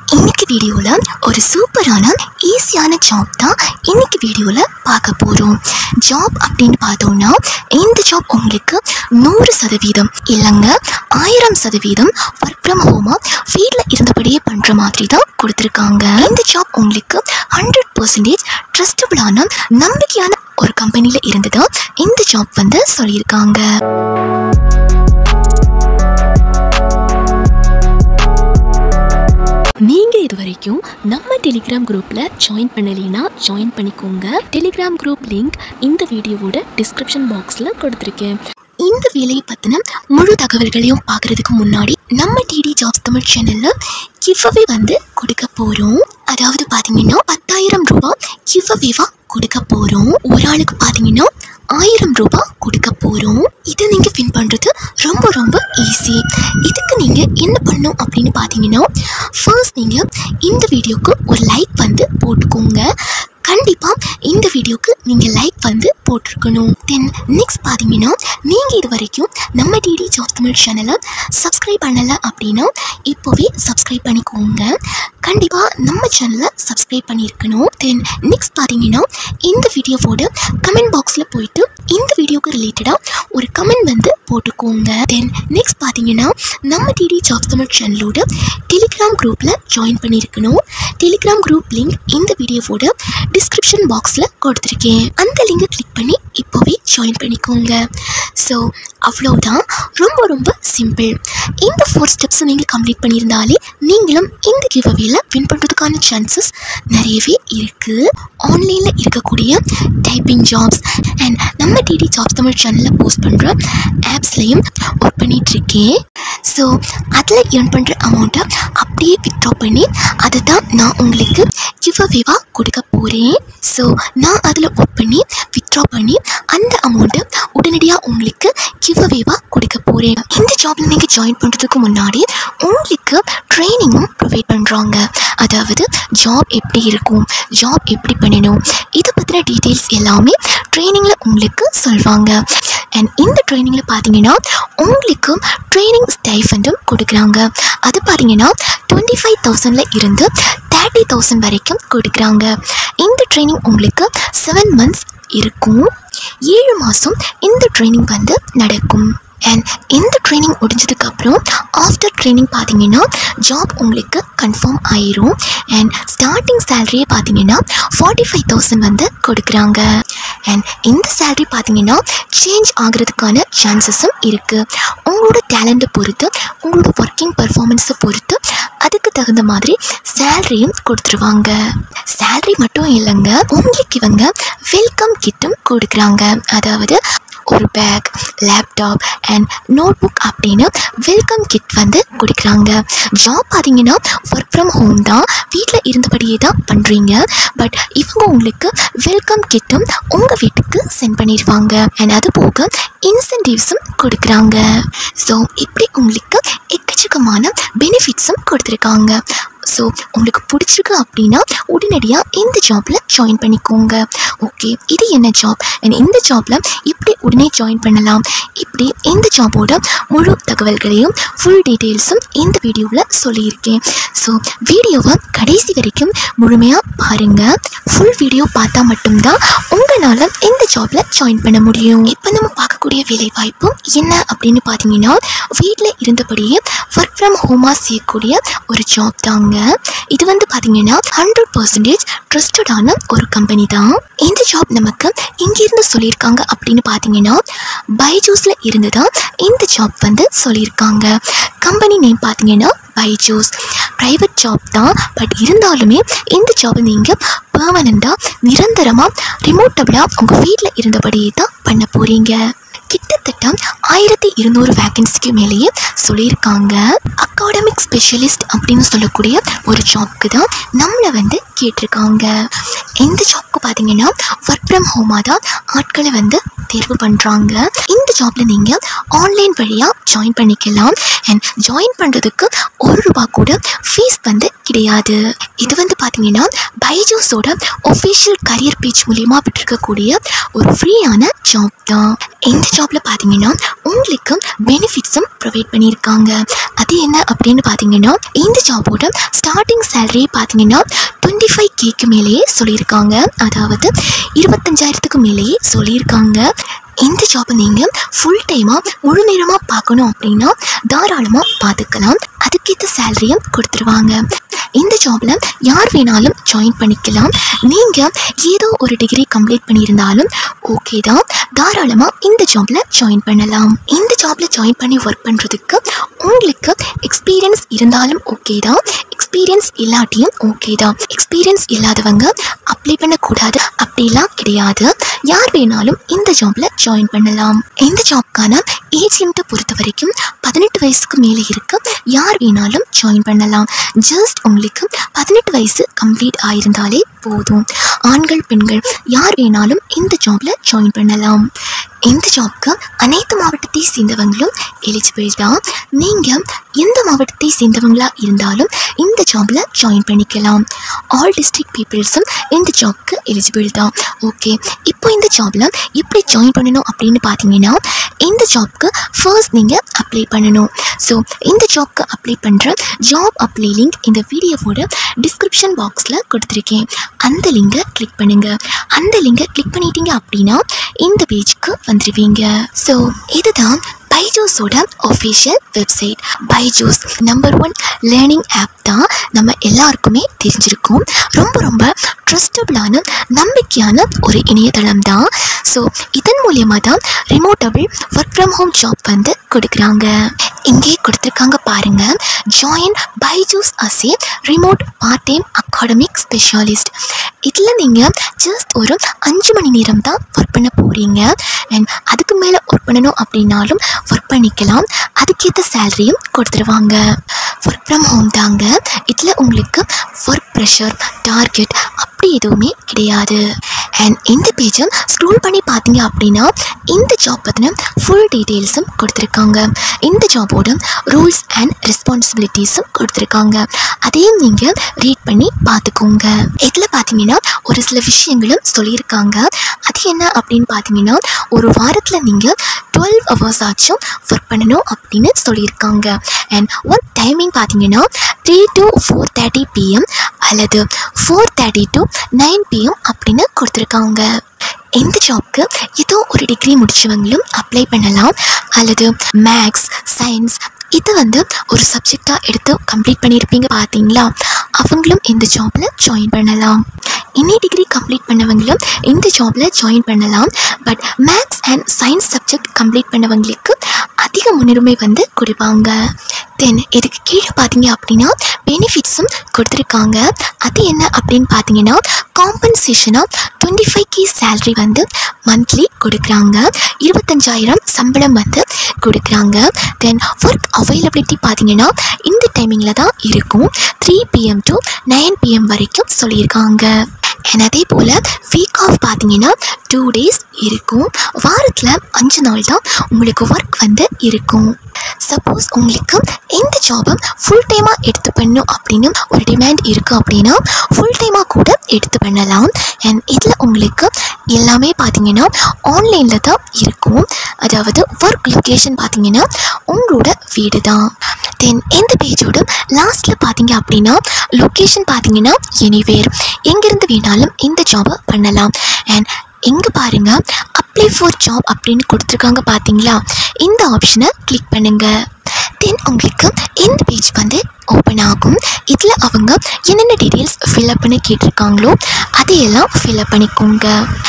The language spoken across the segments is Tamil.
இன்னைக்கு வீடியோவில் ஒரு சூப்பரான ஈஸியான ஜாப் தான் இன்னைக்கு வீடியோவில் பார்க்க போகிறோம் ஜாப் அப்படின்னு பார்த்தோம்னா இந்த ஜாப் உங்களுக்கு நூறு சதவீதம் இல்லைங்க ஆயிரம் சதவீதம் ஒர்க் ஃப்ரம் ஹோமாக வீட்டில் இருந்தபடியே பண்ணுற மாதிரி தான் கொடுத்துருக்காங்க இந்த ஜாப் உங்களுக்கு ஹண்ட்ரட் பர்சன்டேஜ் ட்ரஸ்டபுளான நம்பிக்கையான ஒரு கம்பெனியில் இருந்து தான் இந்த ஜாப் வந்து சொல்லியிருக்காங்க நீங்க இது வரைக்கும் நம்ம டெலிகிராம் குரூப்ல ஜாயின் பண்ணலைன்னா ஜாயின் பண்ணிக்கோங்க டெலிகிராம் குரூப் லிங்க் இந்த வீடியோவோட டிஸ்கிரிப்ஷன் பாக்ஸ்ல கொடுத்துருக்கேன் இந்த வேலையை பற்றின முழு தகவல்களையும் பார்க்குறதுக்கு முன்னாடி நம்ம டிடி ஜாப்ஸ் தமிழ் சேனலில் கிவ்அவே வந்து கொடுக்க போகிறோம் அதாவது பார்த்தீங்கன்னா பத்தாயிரம் ரூபாய் கிவ்அவேவாக கொடுக்க போகிறோம் ஒரு ஆளுக்கு பார்த்தீங்கன்னா ஆயிரம் ரூபாய் கொடுக்க போகிறோம் இதை நீங்கள் வின் பண்ணுறது ரொம்ப ரொம்ப ஈஸி இதுக்கு நீங்கள் என்ன பண்ணணும் அப்படின்னு பார்த்தீங்கன்னா ஃபர்ஸ்ட் நீங்கள் இந்த வீடியோக்கு ஒரு லைக் வந்து போட்டுக்கோங்க கண்டிப்பாக இந்த வீடியோக்கு நீங்கள் லைக் வந்து போட்டிருக்கணும் தென் நெக்ஸ்ட் பார்த்தீங்கன்னா நீங்கள் இது வரைக்கும் நம்ம டிடி ஜாப் தமிழ் சேனலை சப்ஸ்கிரைப் பண்ணலை அப்படின்னா இப்போவே சப்ஸ்கிரைப் பண்ணிக்கோங்க கண்டிப்பாக நம்ம சேனலை சப்ஸ்கிரைப் பண்ணியிருக்கணும் தென் நெக்ஸ்ட் பார்த்தீங்கன்னா இந்த வீடியோவோட கமெண்ட் பாக்ஸில் போயிட்டு இந்த வீடியோக்கு ரிலேட்டடாக ஒரு கமெண்ட் வந்து போட்டுக்கோங்க தென் நெக்ஸ்ட் பார்த்தீங்கன்னா நம்ம டிடி ஜாப் தமிழ் சேனலோட டெலிகிராம் குரூப்பில் ஜாயின் பண்ணியிருக்கணும் டெலிகிராம் குரூப் லிங்க் இந்த வீடியோவோட டிஸ்கிரிப்ஷன் பாக்ஸில் கொடுத்துருக்கேன் அந்த லிங்கை கிளிக் பண்ணி இப்போவே ஜாயின் பண்ணிக்கோங்க ஸோ அவ்வளோதான் ரொம்ப ரொம்ப சிம்பிள் இந்த ஃபோர் ஸ்டெப்ஸை நீங்கள் கம்ப்ளீட் பண்ணியிருந்தாலே நீங்களும் இந்த கிவ்அவேல வின் பண்ணுறதுக்கான சான்சஸ் நிறையவே இருக்குது ஆன்லைனில் இருக்கக்கூடிய டைப்பிங் ஜாப்ஸ் அண்ட் நம்ம டிடி ஜாப்ஸ் தமிழ் சேனலில் போஸ்ட் பண்ணுற ஆப்ஸ்லையும் ஒர்க் பண்ணிகிட்ருக்கேன் ஸோ அதில் earn பண்ணுற அமௌண்ட்டை அப்படியே வித்ட்ரா பண்ணி அதை தான் நான் உங்களுக்கு கிவ்அவேவாக கொடுக்க போகிறேன் ஸோ நான் அதில் ஒர்க் பண்ணி வித்ட்ரா பண்ணி அந்த அமௌண்ட்டை உடனடியாக உங்களுக்கு கிவ்அவேவாக கொடுக்க போகிறேன் இந்த ஜாபில் நீங்கள் ஜாயின் பண்ணுறதுக்கு முன்னாடி உங்களுக்கு ட்ரைனிங்கும் ப்ரொவைட் பண்ணுறாங்க அதாவது ஜாப் எப்படி இருக்கும் ஜாப் எப்படி பண்ணணும் இதை பற்றின டீட்டெயில்ஸ் எல்லாமே ட்ரைனிங்கில் உங்களுக்கு சொல்வாங்க அண்ட் இந்த ட்ரைனிங்கில் பார்த்தீங்கன்னா உங்களுக்கு ட்ரைனிங் ஸ்டைஃபண்டும் கொடுக்குறாங்க அது பார்த்தீங்கன்னா டுவெண்ட்டி ஃபைவ் தௌசண்டில் இருந்து தேர்ட்டி தௌசண்ட் வரைக்கும் கொடுக்குறாங்க இந்த ட்ரைனிங் உங்களுக்கு செவன் மந்த்ஸ் இருக்கும் ஏழு மாதம் இந்த ட்ரைனிங் வந்து நடக்கும் அண்ட் இந்த ட்ரைனிங் முடிஞ்சதுக்கப்புறம் ஆஃப்டர் ட்ரைனிங் பார்த்தீங்கன்னா ஜாப் உங்களுக்கு கன்ஃபார்ம் ஆயிரும் அண்ட் ஸ்டார்டிங் சேலரியே பார்த்தீங்கன்னா ஃபார்ட்டி ஃபைவ் தௌசண்ட் வந்து கொடுக்குறாங்க அண்ட் இந்த சேலரி பார்த்தீங்கன்னா சேஞ்ச் ஆகிறதுக்கான சான்சஸும் இருக்குது உங்களோட டேலண்ட்டை பொறுத்து உங்களோட ஒர்க்கிங் பர்ஃபார்மன்ஸை பொறுத்து அதுக்கு தகுந்த மாதிரி சேலரியும் கொடுத்துருவாங்க சேலரி மட்டும் இல்லைங்க உங்களுக்கு இவங்க வெல்கம் கிட்டும் கொடுக்குறாங்க அதாவது ஒரு bag laptop and notebook அப்படின்னு வெல்கம் கிட் வந்து கொடுக்குறாங்க ஜாப் பார்த்தீங்கன்னா ஒர்க் ஃப்ரம் ஹோம் தான் வீட்டில் இருந்தபடியே தான் பண்ணுறீங்க பட் இவங்க உங்களுக்கு வெல்கம் கிட்டும் உங்கள் வீட்டுக்கு சென்ட் பண்ணிடுவாங்க அண்ட் அது போக இன்சென்டிவ்ஸும் கொடுக்குறாங்க ஸோ இப்படி உங்களுக்கு எக்கச்சக்கமான பெனிஃபிட்ஸும் கொடுத்துருக்காங்க ஸோ உங்களுக்கு பிடிச்சிருக்கு அப்படின்னா உடனடியாக இந்த ஜாப்பில் ஜாயின் பண்ணிக்கோங்க ஓகே இது என்ன ஜாப் அண்ட் இந்த ஜாப்பில் இப்படி உடனே ஜாயின் பண்ணலாம் இப்படி இந்த ஜாபோட முழு தகவல்களையும் ஃபுல் டீட்டெயில்ஸும் இந்த வீடியோவில் சொல்லியிருக்கேன் ஸோ வீடியோவை கடைசி வரைக்கும் முழுமையாக பாருங்கள் ஃபுல் வீடியோ பார்த்தா மட்டும்தான் உங்களால் இந்த ஜாப்பில் ஜாயின் பண்ண முடியும் இப்போ நம்ம பார்க்கக்கூடிய வேலை வாய்ப்பு என்ன அப்படின்னு பார்த்தீங்கன்னா வீட்டில் இருந்தபடியே ஒர்க் ஃப்ரம் ஹோமாக செய்யக்கூடிய ஒரு ஜாப் தாங்க இது வந்து பார்த்தீங்கன்னா ஹண்ட்ரட் பர்சன்டேஜ் ட்ரஸ்டடான ஒரு கம்பெனி தான் இந்த ஜாப் நமக்கு இங்கிருந்து சொல்லியிருக்காங்க அப்படின்னு பார்த்தீங்கன்னா பைஜூஸில் இருந்து தான் இந்த ஜாப் வந்து சொல்லியிருக்காங்க கம்பெனி நேம் பார்த்தீங்கன்னா பைஜூஸ் ப்ரைவேட் ஜாப் தான் பட் இருந்தாலுமே இந்த ஜாப் நீங்கள் பர்மனண்ட்டாக நிரந்தரமாக ரிமோட்டபிளாக உங்கள் வீட்டில் இருந்தபடியே தான் பண்ண போகிறீங்க கிட்டத்தட்ட ஆயிரத்தி இருநூறு வேகன்சிக்கு மேலேயே சொல்லியிருக்காங்க அகாடமிக் ஸ்பெஷலிஸ்ட் அப்படின்னு சொல்லக்கூடிய ஒரு ஜாப்க்கு தான் நம்மளை வந்து கேட்டிருக்காங்க இந்த ஜாப்க்கு பார்த்தீங்கன்னா ஒர்க் ஃப்ரம் ஹோமாக தான் ஆட்களை வந்து தேர்வு பண்ணுறாங்க இந்த ஜாப்பில் நீங்கள் ஆன்லைன் வழியாக ஜாயின் பண்ணிக்கலாம் அண்ட் ஜாயின் பண்ணுறதுக்கு ஒரு ரூபா கூட ஃபீஸ் வந்து கிடையாது இது வந்து பார்த்தீங்கன்னா பைஜூஸோட ஒஃபிஷியல் கரியர் பேஜ் மூலியமாக விட்டுருக்கக்கூடிய ஒரு ஃப்ரீயான ஜாப் தான் இந்த ஜாப்பில் பார்த்தீங்கன்னா உங்களுக்கு பெனிஃபிட்ஸும் ப்ரொவைட் பண்ணியிருக்காங்க அது என்ன அப்படின்னு பார்த்தீங்கன்னா இந்த ஜாபோட ஸ்டார்டிங் சேலரி பார்த்தீங்கன்னா டுவெண்ட்டி ஃபைவ் கேக்கு மேலேயே சொல்லியிருக்காங்க அதாவது இருபத்தஞ்சாயிரத்துக்கு மேலேயே சொல்லியிருக்காங்க இந்த ஜாப்பை நீங்கள் ஃபுல் டைமாக முழு நேரமாக பார்க்கணும் அப்படின்னா தாராளமாக பார்த்துக்கலாம் அதுக்கேற்ற சேலரியும் கொடுத்துருவாங்க இந்த ஜாபில் யார் வேணாலும் ஜாயின் பண்ணிக்கலாம் நீங்கள் ஏதோ ஒரு டிகிரி கம்ப்ளீட் பண்ணியிருந்தாலும் ஓகே தான் தாராளமாக இந்த ஜாபில் ஜாயின் பண்ணலாம் இந்த ஜாபில் ஜாயின் பண்ணி ஒர்க் பண்ணுறதுக்கு உங்களுக்கு எக்ஸ்பீரியன்ஸ் இருந்தாலும் ஓகே தான் எக்ஸ்பீரியன்ஸ் இல்லாட்டியும் ஓகே தான் எக்ஸ்பீரியன்ஸ் இல்லாதவங்க அப்ளை பண்ணக்கூடாது அப்படிலாம் கிடையாது யார் வேணாலும் இந்த ஜாபில் ஜாயின் பண்ணலாம் இந்த ஜாப்க்கான ஏஜ் லிமிட்டை பொறுத்த வரைக்கும் பதினெட்டு வயசுக்கு மேலே இருக்க யார் வேணாலும் ஜாயின் பண்ணலாம் ஜஸ்ட் உங்களுக்கு பதினெட்டு வயசு கம்ப்ளீட் ஆயிருந்தாலே போதும் ஆண்கள் பெண்கள் யார் வேணாலும் இந்த ஜாப்ல ஜாயின் பண்ணலாம் இந்த ஜாப்க்கு அனைத்து மாவட்டத்தை சேர்ந்தவங்களும் எலிஜிபிள் தான் நீங்கள் எந்த மாவட்டத்தை சேர்ந்தவங்களா இருந்தாலும் இந்த ஜாப்ல ஜாயின் பண்ணிக்கலாம் ஆல் டிஸ்ட்ரிக்ட் பீப்புள்ஸும் இந்த ஜாப்க்கு எலிஜிபிள் தான் ஓகே இப்போ இந்த ஜாப்ல எப்படி ஜாயின் பண்ணணும் அப்படின்னு பார்த்தீங்கன்னா இந்த ஜாப்க்கு ஃபர்ஸ்ட் நீங்கள் அப்ளை பண்ணணும் ஸோ இந்த ஜாப்க்கு அப்ளை பண்ணுற ஜாப் அப்ளை லிங்க் இந்த வீடியோவோட டிஸ்கிரிப்ஷன் பாக்ஸில் கொடுத்துருக்கேன் அந்த லிங்கை கிளிக் பண்ணுங்கள் அந்த லிங்கை கிளிக் பண்ணிட்டீங்க அப்படின்னா இந்த பேஜ்க்கு வந்துடுவீங்க ஸோ இதுதான் பைஜூஸோட official website Byju's number one learning app தான் நம்ம எல்லாருக்குமே தெரிஞ்சிருக்கும் ரொம்ப ரொம்ப ட்ரஸ்டபுளான நம்பிக்கையான ஒரு இணையதளம் தான் ஸோ இதன் மூலியமாக தான் ரிமோட்டபிள் ஒர்க் ஃப்ரம் ஹோம் ஜாப் வந்து கொடுக்குறாங்க இங்கே கொடுத்துருக்காங்க பாருங்க join Byju's as a remote part time academic specialist இதில் நீங்கள் ஜஸ்ட் ஒரு அஞ்சு மணி நேரம் தான் ஒர்க் பண்ண போகிறீங்க அண்ட் அதுக்கு மேலே ஒர்க் பண்ணணும் அப்படின்னாலும் ஒர்க் பண்ணிக்கலாம் அதுக்கேற்ற சேலரியும் கொடுத்துருவாங்க ஒர்க் ஃப்ரம் ஹோம் தாங்க இதில் உங்களுக்கு ஒர்க் ப்ரெஷர் டார்கெட் அப்படி எதுவுமே கிடையாது அண்ட் இந்த பேஜை ஸ்க்ரோல் பண்ணி பார்த்தீங்க அப்படின்னா இந்த ஜாப் பற்றின ஃபுல் டீட்டெயில்ஸும் கொடுத்துருக்காங்க இந்த ஜாபோட ரூல்ஸ் அண்ட் ரெஸ்பான்சிபிலிட்டிஸும் கொடுத்துருக்காங்க அதையும் நீங்கள் ரீட் பண்ணி பார்த்துக்கோங்க இதில் பார்த்தீங்கன்னா ஒரு சில விஷயங்களும் சொல்லியிருக்காங்க அது என்ன அப்படின்னு பார்த்தீங்கன்னா ஒரு வாரத்தில் நீங்கள் டுவெல் ஹவர்ஸ் ஆச்சும் ஒர்க் பண்ணணும் அப்படின்னு சொல்லியிருக்காங்க அண்ட் ஒர்க் டைமிங் பார்த்தீங்கன்னா three to four thirty PM அல்லது four thirty to nine PM அப்படின்னு கொடுத்துருக்காங்க இந்த ஜாப்க்கு ஏதோ ஒரு டிகிரி முடிச்சவங்களும் அப்ளை பண்ணலாம் அல்லது மேக்ஸ் சயின்ஸ் இது வந்து ஒரு சப்ஜெக்டாக எடுத்து கம்ப்ளீட் பண்ணியிருப்பீங்க பார்த்தீங்களா அவங்களும் இந்த ஜாப்பில் ஜாயின் பண்ணலாம் எனி டிகிரி கம்ப்ளீட் பண்ணவங்களும் இந்த ஜாப்பில் ஜாயின் பண்ணலாம் but maths and science subject complete பண்ணவங்களுக்கு அதிக முன்னுரிமை வந்து கொடுப்பாங்க தென் இதுக்கு கீழே பார்த்தீங்க அப்படின்னா பெனிஃபிட்ஸும் கொடுத்துருக்காங்க அது என்ன அப்படின்னு பார்த்தீங்கன்னா காம்பன்சேஷனாக டுவெண்ட்டி ஃபைவ் கே சேல்ரி வந்து மந்த்லி கொடுக்குறாங்க இருபத்தஞ்சாயிரம் சம்பளம் வந்து கொடுக்குறாங்க தென் ஒர்க் அவைலபிலிட்டி பார்த்தீங்கன்னா இந்த டைமிங்கில் தான் இருக்கும் three PM to nine PM வரைக்கும் சொல்லியிருக்காங்க அண்ட் அதே போல் வீக் ஆஃப் பார்த்தீங்கன்னா டூ டேஸ் இருக்கும் வாரத்தில் அஞ்சு நாள் தான் உங்களுக்கு ஒர்க் வந்து இருக்கும் சப்போஸ் உங்களுக்கு இந்த ஜாபை ஃபுல் டைமாக எடுத்து பண்ணணும் அப்படின்னு ஒரு டிமாண்ட் இருக்குது அப்படின்னா ஃபுல் டைமாக கூட எடுத்து பண்ணலாம் அண்ட் இதில் உங்களுக்கு எல்லாமே பார்த்தீங்கன்னா ஆன்லைனில் தான் இருக்கும் அதாவது ஒர்க் லொக்கேஷன் பார்த்தீங்கன்னா உங்களோட வீடு தான் தென் இந்த பேஜோட லாஸ்ட்டில் பார்த்தீங்க அப்படின்னா லொக்கேஷன் பார்த்தீங்கன்னா எனிவேர் எங்கேருந்து வேணாலும் இந்த ஜாபை பண்ணலாம் அண்ட் இங்கே பாருங்க அப்ளை ஃபார் ஜாப் அப்படின்னு கொடுத்துருக்காங்க பார்த்தீங்களா இந்த ஆப்ஷனை கிளிக் பண்ணுங்க தென் உங்களுக்கு இந்த பேஜ் வந்து ஓப்பன் ஆகும் இதில் அவங்க என்னென்ன டீட்டெயில்ஸ் ஃபில்அப் பண்ணி கேட்டிருக்காங்களோ அதையெல்லாம் ஃபில்அப் பண்ணிக்கோங்க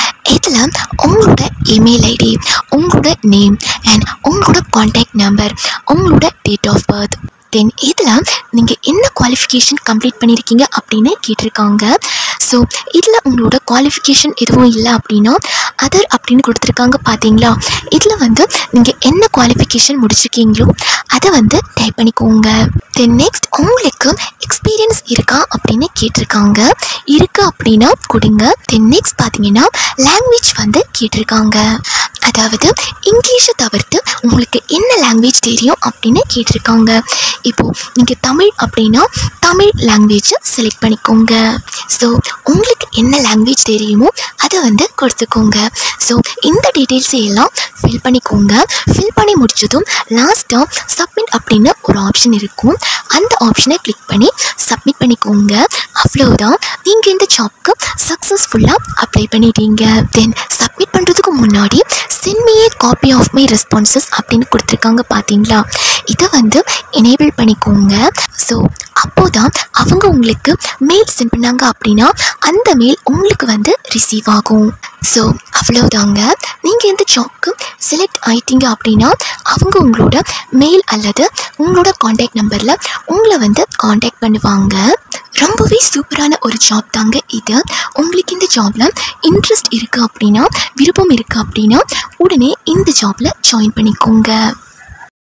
இதில் உங்களோட இமெயில் ஐடி உங்களோட நேம் அண்ட் உங்களோட காண்டாக்ட் நம்பர் உங்களோட டேட் ஆஃப் பர்த் தென் இதில் நீங்கள் என்ன குவாலிஃபிகேஷன் கம்ப்ளீட் பண்ணியிருக்கீங்க அப்படின்னு கேட்டிருக்காங்க ஸோ இதில் உங்களோட குவாலிஃபிகேஷன் எதுவும் இல்லை அப்படின்னா அதர் அப்படின்னு கொடுத்துருக்காங்க பார்த்தீங்களா இதில் வந்து நீங்கள் என்ன குவாலிஃபிகேஷன் முடிச்சிருக்கீங்களோ அதை வந்து டைப் பண்ணிக்கோங்க தென் நெக்ஸ்ட் உங்களுக்கு எக்ஸ்பீரியன்ஸ் இருக்கா அப்படின்னு கேட்டிருக்காங்க இருக்கு அப்படின்னா கொடுங்க தென் நெக்ஸ்ட் பார்த்தீங்கன்னா லாங்குவேஜ் வந்து கேட்டிருக்காங்க அதாவது இங்கிலீஷை தவிர்த்து உங்களுக்கு என்ன லாங்குவேஜ் தெரியும் அப்படின்னு கேட்டிருக்காங்க இப்போது நீங்கள் தமிழ் அப்படின்னா தமிழ் லாங்குவேஜை செலக்ட் பண்ணிக்கோங்க ஸோ உங்களுக்கு என்ன லாங்குவேஜ் தெரியுமோ அதை வந்து கொடுத்துக்கோங்க ஸோ இந்த டீட்டெயில்ஸ் எல்லாம் ஃபில் பண்ணிக்கோங்க ஃபில் பண்ணி முடிச்சதும் லாஸ்ட்டாக சப்மிட் அப்படின்னு ஒரு ஆப்ஷன் இருக்கும் அந்த ஆப்ஷனை கிளிக் பண்ணி சப்மிட் பண்ணிக்கோங்க அவ்வளோதான் நீங்கள் இந்த ஜாப்க்கு சக்ஸஸ்ஃபுல்லாக அப்ளை பண்ணிட்டீங்க தென் சப்மிட் பண்ணுறதுக்கு முன்னாடி send me a copy of my responses அப்படின்னு கொடுத்துருக்காங்க பார்த்தீங்களா இதை வந்து எனேபிள் பண்ணிக்கோங்க ஸோ அப்போதான் அவங்க உங்களுக்கு மெயில் சென்ட் பண்ணாங்க அப்படின்னா அந்த மெயில் உங்களுக்கு வந்து ரிசீவ் ஆகும் ஸோ அவ்வளோதாங்க நீங்கள் இந்த ஜாப்க்கு செலக்ட் ஆயிட்டீங்க அப்படின்னா அவங்க உங்களோட மெயில் அல்லது உங்களோட காண்டாக்ட் நம்பரில் உங்களை வந்து காண்டாக்ட் பண்ணுவாங்க ரொம்பவே சூப்பரான ஒரு ஜாப் தாங்க இது உங்களுக்கு இந்த ஜாபில் இன்ட்ரெஸ்ட் இருக்குது அப்படின்னா விருப்பம் இருக்குது அப்படின்னா உடனே இந்த ஜாபில் ஜாயின் பண்ணிக்கோங்க